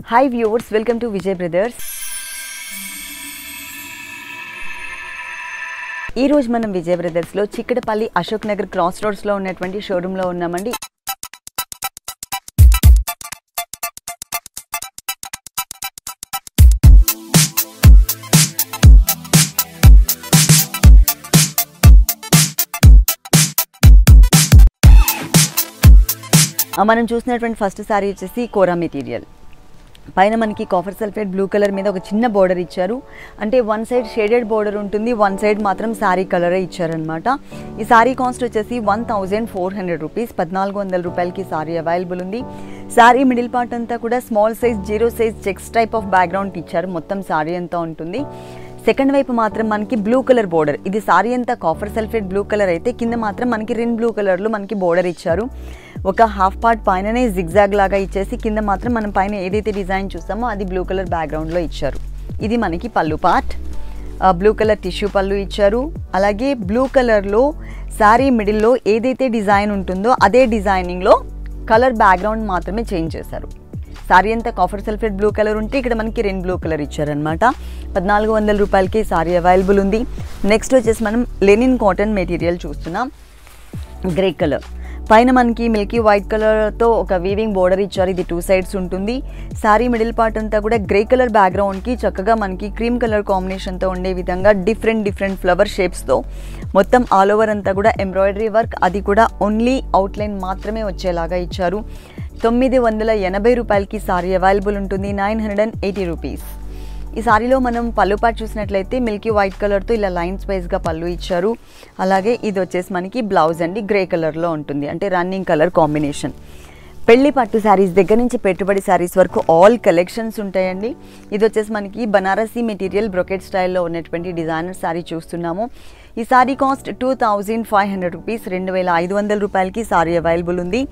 hi viewers welcome to Vijay brothers ఈ రోజు మనం విజయ్ బ్రదర్స్లో చిక్కడపల్లి అశోక్ నగర్ క్రాస్ రోడ్స్లో ఉన్నటువంటి షోరూంలో ఉన్నామండి ఆ, మనం చూసినటువంటి ఫస్ట్ సారీ వచ్చేసి కోరా మెటీరియల్ పైన మనకి కాఫర్ సల్ఫేట్ బ్లూ కలర్ మీద ఒక చిన్న బోర్డర్ ఇచ్చారు అంటే వన్ సైడ్ షేడెడ్ బోర్డర్ ఉంటుంది వన్ సైడ్ మాత్రం శారీ కలరే ఇచ్చారనమాట ఈ శారీ కాస్ట్ వచ్చేసి one thousand four hundred rupees పద్నాలుగు వందల రూపాయలకి శారీ అవైలబుల్ ఉంది శారీ మిడిల్ పార్ట్ అంతా కూడా small size zero size checks type of background ఇచ్చారు మొత్తం శారీ అంతా ఉంటుంది సెకండ్ వైపు మాత్రం మనకి బ్లూ కలర్ బోర్డర్ ఇది సారీ అంతా కాఫర్ సల్ఫేట్ బ్లూ కలర్ అయితే కింద మాత్రం మనకి రిన్ బ్లూ కలర్లో మనకి బోర్డర్ ఇచ్చారు ఒక హాఫ్ పార్ట్ పైననే జిగ్జాగ్ లాగా ఇచ్చేసి కింద మాత్రం మనం పైన ఏదైతే డిజైన్ చూస్తామో అది బ్లూ కలర్ బ్యాక్గ్రౌండ్లో ఇచ్చారు ఇది మనకి పళ్ళు పార్ట్ బ్లూ కలర్ టిష్యూ పళ్ళు ఇచ్చారు అలాగే బ్లూ కలర్లో శారీ మిడిల్లో ఏదైతే డిజైన్ ఉంటుందో అదే డిజైనింగ్లో కలర్ బ్యాక్గ్రౌండ్ మాత్రమే చేంజ్ చేశారు సారీ అంతా కాఫర్ సల్ఫేట్ బ్లూ కలర్ ఉంటే ఇక్కడ మనకి రెన్ బ్లూ కలర్ ఇచ్చారనమాట పద్నాలుగు వందల రూపాయలకి సారీ అవైలబుల్ ఉంది నెక్స్ట్ వచ్చేసి మనం లెనిన్ కాటన్ మెటీరియల్ చూస్తున్నాం గ్రే కలర్ పైన మనకి మిల్కీ వైట్ కలర్తో ఒక వీవింగ్ బోర్డర్ ఇచ్చారు ఇది టూ సైడ్స్ ఉంటుంది శారీ మిడిల్ పార్ట్ అంతా కూడా గ్రే కలర్ బ్యాక్గ్రౌండ్కి చక్కగా మనకి క్రీమ్ కలర్ కాంబినేషన్తో ఉండే విధంగా డిఫరెంట్ డిఫరెంట్ ఫ్లవర్ షేప్స్తో మొత్తం ఆల్ ఓవర్ అంతా కూడా ఎంబ్రాయిడరీ వర్క్ అది కూడా ఓన్లీ అవుట్లైన్ మాత్రమే వచ్చేలాగా ఇచ్చారు తొమ్మిది వందల ఎనభై రూపాయలకి సారీ అవైలబుల్ ఉంటుంది nine hundred and eighty rupees ఈ సారీలో మనం పళ్ళు పాటు చూసినట్లయితే మిల్కీ వైట్ కలర్తో ఇలా లైన్స్ వైజ్గా పళ్ళు ఇచ్చారు అలాగే ఇది వచ్చేసి మనకి బ్లౌజ్ అండి గ్రే కలర్లో ఉంటుంది అంటే రన్నింగ్ కలర్ కాంబినేషన్ పెళ్లి పట్టు శారీస్ దగ్గర నుంచి పెట్టుబడి శారీస్ వరకు ఆల్ కలెక్షన్స్ ఉంటాయండి ఇది వచ్చేసి మనకి బనారసీ మెటీరియల్ బ్రొకెట్ స్టైల్లో ఉన్నటువంటి డిజైనర్ శారీ చూస్తున్నాము ఈ sari cost two thousand five hundred rupees రెండు వేల ఐదు వందల రూపాయలకి శారీ అవైలబుల్ ఉంది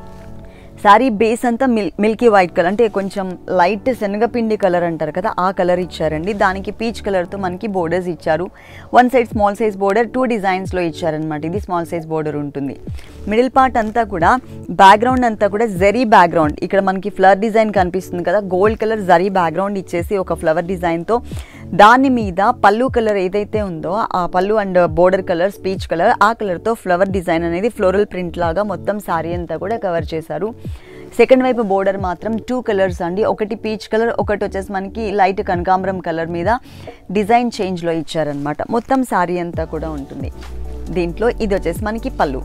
శారీ బేస్ అంతా మిల్ మిల్కీ వైట్ కలర్ అంటే కొంచెం లైట్ శనగపిండి కలర్ అంటారు కదా ఆ కలర్ ఇచ్చారండి దానికి పీచ్ కలర్తో మనకి బోర్డర్స్ ఇచ్చారు one side small size border two డిజైన్స్లో ఇచ్చారనమాట ఇది స్మాల్ సైజ్ బోర్డర్ ఉంటుంది మిడిల్ పార్ట్ అంతా కూడా బ్యాక్గ్రౌండ్ అంతా కూడా జరీ బ్యాక్గ్రౌండ్ ఇక్కడ మనకి ఫ్లవర్ డిజైన్ కనిపిస్తుంది కదా గోల్డ్ కలర్ జరీ బ్యాక్గ్రౌండ్ ఇచ్చేసి ఒక ఫ్లవర్ డిజైన్తో దాని మీద పళ్ళు కలర్ ఏదైతే ఉందో ఆ పళ్ళు and border colour peach colour ఆ కలర్తో ఫ్లవర్ డిజైన్ అనేది ఫ్లోరల్ ప్రింట్ లాగా మొత్తం శారీ అంతా కూడా కవర్ చేశారు సెకండ్ వైపు బోర్డర్ మాత్రం టూ కలర్స్ అండి ఒకటి పీచ్ కలర్ ఒకటి వచ్చేసి మనకి లైట్ కనకాంబరం కలర్ మీద డిజైన్ చేంజ్లో ఇచ్చారనమాట మొత్తం శారీ అంతా కూడా ఉంటుంది దీంట్లో ఇది వచ్చేసి మనకి పళ్ళు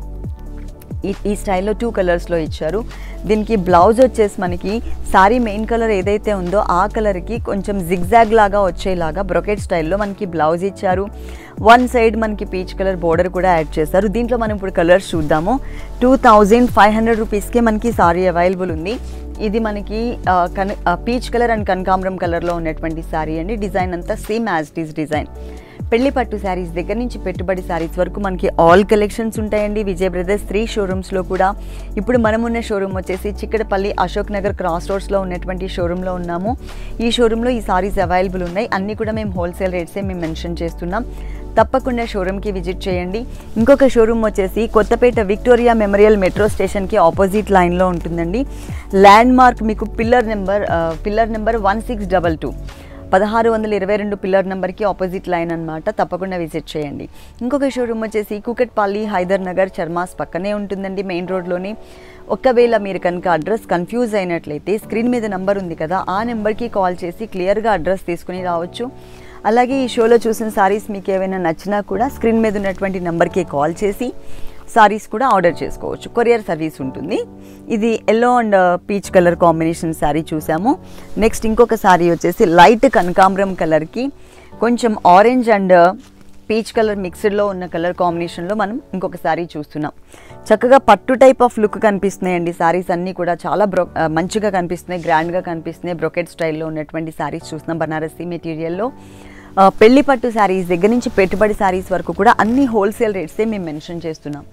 ఈ ఈ స్టైల్లో టూ కలర్స్లో ఇచ్చారు దీనికి బ్లౌజ్ వచ్చేసి మనకి సారీ మెయిన్ కలర్ ఏదైతే ఉందో ఆ కలర్కి కొంచెం జిగ్జాగ్ లాగా వచ్చేలాగా బ్రొకెట్ స్టైల్లో మనకి బ్లౌజ్ ఇచ్చారు వన్ సైడ్ మనకి పీచ్ కలర్ బోర్డర్ కూడా యాడ్ చేశారు దీంట్లో మనం ఇప్పుడు కలర్స్ చూద్దాము టూ థౌజండ్ ఫైవ్ హండ్రెడ్ రూపీస్కే మనకి సారీ అవైలబుల్ ఉంది ఇది మనకి ఆ, కన పీచ్ కలర్ అండ్ కనకాంబరం కలర్లో ఉన్నటువంటి శారీ అండి డిజైన్ అంతా same as it is design పెళ్లి పట్టు శారీస్ దగ్గర నుంచి పెట్టుబడి శారీస్ వరకు మనకి ఆల్ కలెక్షన్స్ ఉంటాయండి విజయ్ బ్రదర్స్ త్రీ షోరూమ్స్లో కూడా ఇప్పుడు మనం ఉన్న షోరూమ్ వచ్చేసి చిక్కడపల్లి అశోక్ నగర్ క్రాస్ రోడ్స్లో ఉన్నటువంటి షోరూంలో ఉన్నాము ఈ షోరూంలో ఈ సారీస్ అవైలబుల్ ఉన్నాయి అన్నీ కూడా మేము హోల్సేల్ రేట్సే మేము మెన్షన్ చేస్తున్నాం తప్పకుండా షోరూమ్కి విజిట్ చేయండి ఇంకొక షోరూమ్ వచ్చేసి కొత్తపేట విక్టోరియా మెమోరియల్ మెట్రో స్టేషన్కి ఆపోజిట్ లైన్లో ఉంటుందండి ల్యాండ్ మార్క్ మీకు pillar number pillar number one six double two పదహారు వందల ఇరవై రెండు పిల్లర్ నెంబర్కి ఆపోజిట్ లైన్ అనమాట తప్పకుండా విజిట్ చేయండి ఇంకొక షోరూమ్ వచ్చేసి కూకట్పల్లి హైదర్ నగర్ చర్మాస్ పక్కనే ఉంటుందండి మెయిన్ రోడ్లోనే ఒకవేళ మీరు కనుక అడ్రస్ కన్ఫ్యూజ్ అయినట్లయితే స్క్రీన్ మీద నెంబర్ ఉంది కదా ఆ నెంబర్కి కాల్ చేసి క్లియర్గా అడ్రస్ తీసుకుని రావచ్చు అలాగే ఈ షోలో చూసిన సారీస్ మీకు ఏవైనా నచ్చినా కూడా స్క్రీన్ మీద ఉన్నటువంటి నెంబర్కి కాల్ చేసి సారీస్ కూడా ఆర్డర్ చేసుకోవచ్చు కొరియర్ సర్వీస్ ఉంటుంది ఇది yellow and peach colour combination sari చూసాము నెక్స్ట్ ఇంకొక శారీ వచ్చేసి లైట్ కనకాంబరం కలర్కి కొంచెం ఆరెంజ్ అండ్ పీచ్ కలర్ మిక్స్డ్లో ఉన్న కలర్ కాంబినేషన్లో మనం ఇంకొక శారీ చూస్తున్నాం చక్కగా పట్టు టైప్ ఆఫ్ లుక్ కనిపిస్తున్నాయండి శారీస్ అన్నీ కూడా చాలా బ్రో ఆ, మంచిగా కనిపిస్తున్నాయి గ్రాండ్గా కనిపిస్తున్నాయి బ్రొకెట్ స్టైల్లో ఉన్నటువంటి శారీస్ చూస్తున్నాం బనారసీ మెటీరియల్లో ఆ, పెళ్లి పట్టు శారీస్ దగ్గర నుంచి పెట్టుబడి శారీస్ వరకు కూడా అన్ని హోల్సేల్ రేట్సే మేము మెన్షన్ చేస్తున్నాం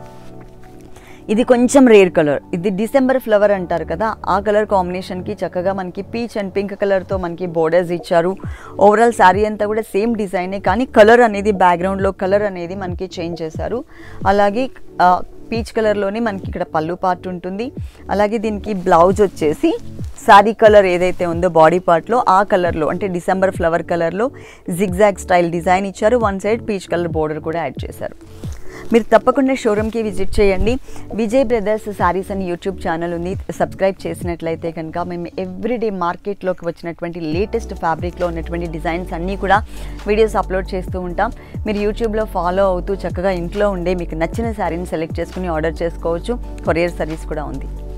ఇది కొంచెం రేర్ కలర్ ఇది డిసెంబర్ ఫ్లవర్ అంటారు కదా ఆ కలర్ కాంబినేషన్కి చక్కగా మనకి పీచ్ అండ్ పింక్ కలర్తో మనకి బోర్డర్స్ ఇచ్చారు ఓవరాల్ శారీ అంతా కూడా సేమ్ డిజైనే కానీ కలర్ అనేది బ్యాక్గ్రౌండ్లో కలర్ అనేది మనకి చేంజ్ చేశారు అలాగే పీచ్ కలర్లోనే మనకి ఇక్కడ పళ్ళు పార్ట్ ఉంటుంది అలాగే దీనికి బ్లౌజ్ వచ్చేసి శారీ కలర్ ఏదైతే ఉందో బాడీ పార్ట్లో ఆ కలర్లో అంటే డిసెంబర్ ఫ్లవర్ కలర్లో జిగ్జాగ్ స్టైల్ డిజైన్ ఇచ్చారు one side peach colour border కూడా యాడ్ చేశారు మీరు తప్పకుండా షోరూమ్కి విజిట్ చేయండి విజయ్ బ్రదర్స్ శారీస్ అని యూట్యూబ్ ఛానల్ ఉంది సబ్స్క్రైబ్ చేసినట్లయితే కనుక మేము ఎవ్రీడే మార్కెట్లోకి వచ్చినటువంటి లేటెస్ట్ ఫ్యాబ్రిక్లో ఉన్నటువంటి డిజైన్స్ అన్నీ కూడా వీడియోస్ అప్లోడ్ చేస్తూ ఉంటాం మీరు యూట్యూబ్లో ఫాలో అవుతూ చక్కగా ఇంట్లో ఉండే మీకు నచ్చిన శారీని సెలెక్ట్ చేసుకుని ఆర్డర్ చేసుకోవచ్చు కొరియర్ సర్వీస్ కూడా ఉంది